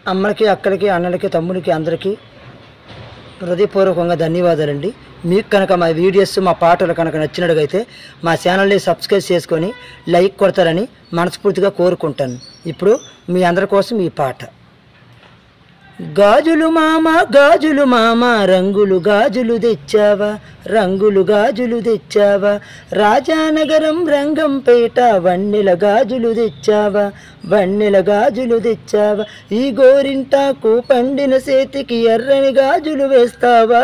అమ్మలకి అక్కలకి అన్నలకి తమ్ముడికి అందరికీ హృదయపూర్వకంగా ధన్యవాదాలండి మీకు కనుక మా వీడియోస్ మా పాటలు కనుక నచ్చినట్టుగైతే మా ఛానల్ని సబ్స్క్రైబ్ చేసుకొని లైక్ కొడతారని మనస్ఫూర్తిగా కోరుకుంటాను ఇప్పుడు మీ అందరి కోసం ఈ పాట గాజులు మామ గాజులు మామ రంగులు గాజులు తెచ్చావా రంగులు గాజులు తెచ్చావా రాజానగరం రంగంపేట వన్నెల గాజులు తెచ్చావా వన్నెల గాజులు తెచ్చావా ఈ గోరింటాకు పండిన చేతికి ఎర్రని గాజులు వేస్తావా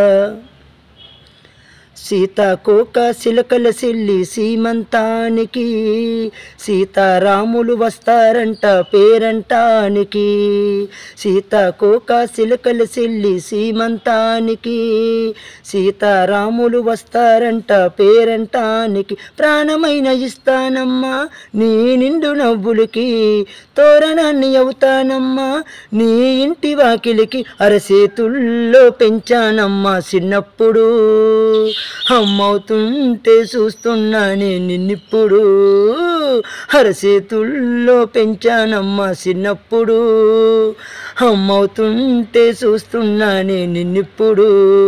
సీతాకోక సిలకల సిల్లి సీమంతానికి సీతారాములు వస్తారంట పేరంటానికి సీతాకోక సిలకల సిల్లి సీమంతానికి సీతారాములు వస్తారంట పేరంటానికి ప్రాణమైన ఇస్తానమ్మా నీ నిండు నవ్వులకి తోరణాన్ని అవుతానమ్మా నీ ఇంటి వాకిలికి అరసేతుల్లో పెంచానమ్మా చిన్నప్పుడు అమ్మవుతుంటే చూస్తున్నానే నిన్నిప్పుడు అరసేతుల్లో పెంచానమ్మా చిన్నప్పుడు అమ్మవుతుంటే చూస్తున్నానే నిన్నిప్పుడు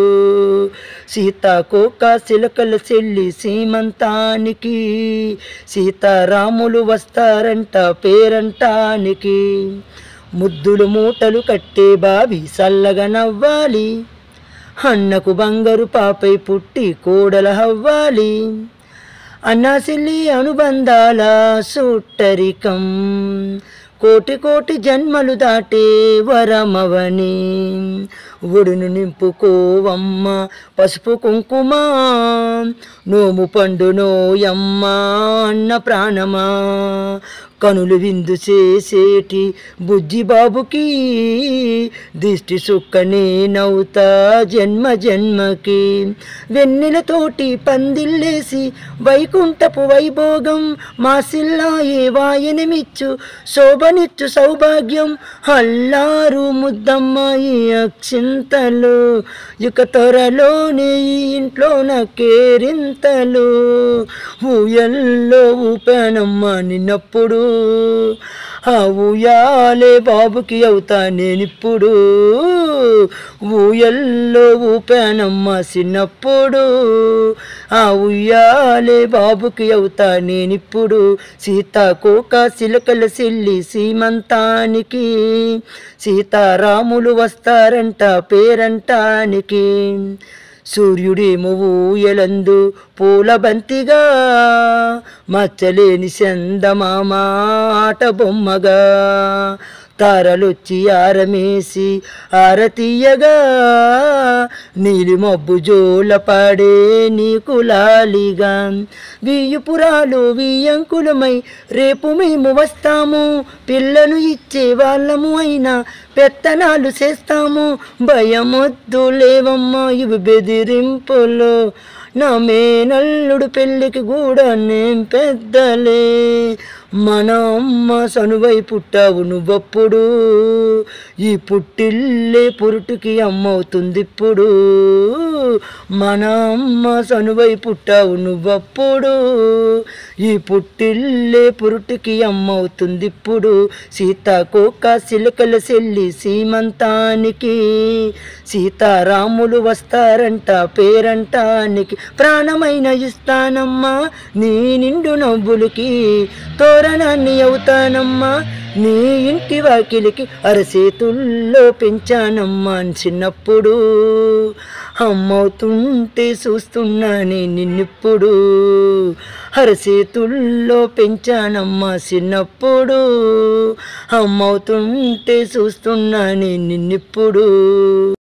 సీతాకోక సిలకల చెల్లి సీమంతానికి సీతారాములు వస్తారంట పేరంటానికి ముద్దులు మూటలు కట్టే బావి సల్లగా నవ్వాలి అన్నకు బంగారు పాపై పుట్టి కోడల హవ్వాలి అన్నాసిల్లి అనుబంధాల సుట్టరికం కోటి కోటి జన్మలు దాటే వరమవని ఒడును నింపుకోవమ్మ పసుపు కుంకుమ నోము పండు నోయమ్మ అన్న ప్రాణమా కనులు విందు చేసేటి బుజ్జి బాబుకి దిష్టి సుక్కనే నవ్వుతా జన్మ జన్మకి వెన్నెలతోటి పందిల్లేసి వైకుంఠపు వైభోగం మా సిల్లాయే వాయనమిచ్చు శోభనిచ్చు సౌభాగ్యం అల్లారు ముద్దమ్మాయి అక్షింతలు ఇక త్వరలోనే ఈ ఇంట్లో నా కేరింతలు ఊయల్లో ఊపానమ్మా నిన్నప్పుడు ఆ ఊయాలే బాబుకి అవుతా నేనిప్పుడు ఊయల్లో ఊపానమ్మా చిన్నప్పుడు ఆ ఉయ్యాలే బాబుకి అవుతా నేనిప్పుడు సీతాకోక సిలకల సిల్లి సీమంతానికి సీతారాములు వస్తారంట పేరంటానికి సూర్యుడేమో ఊయలందు పూల బంతిగా మచ్చలేని చందమామ ఆట బొమ్మగా తారలొచ్చి ఆరమేసి ఆరతీయగా నీలి మబ్బు జోల పాడే నీకు లాలిగా వియ్యుపురాలు వియ్యంకులమై రేపు మేము వస్తాము పిల్లను ఇచ్చే వాళ్ళము అయినా పెత్తనాలు చేస్తాము భయమొద్దు లేవమ్మా ఇవి బెదిరింపులు నా మేనల్లుడు పెళ్ళికి కూడా నేను పెద్దలే మన అమ్మ సనువై పుట్టావు నువ్వప్పుడు ఈ పుట్టిల్లే పురుటికి అమ్మవుతుంది ఇప్పుడు మన అమ్మ సనువై పుట్టావు నువ్వప్పుడు ఈ పుట్టిల్లే పురుటికి అమ్మవుతుంది ఇప్పుడు సీతాకోక సిలకల సెల్లి సీమంతానికి సీతారాములు వస్తారంట పేరంటానికి ప్రాణమైన ఇస్తానమ్మా నీ నిండు నవ్వులకి తోరణాన్ని అవుతానమ్మా నీ ఇంటి వాకిలికి అరసేతుల్లో పెంచానమ్మా చిన్నప్పుడు అమ్మవుతుంటే చూస్తున్నానే నిన్నిప్పుడు అరసేతుల్లో పెంచానమ్మా చిన్నప్పుడు అమ్మవుతుంటే చూస్తున్నానే నిన్నిప్పుడు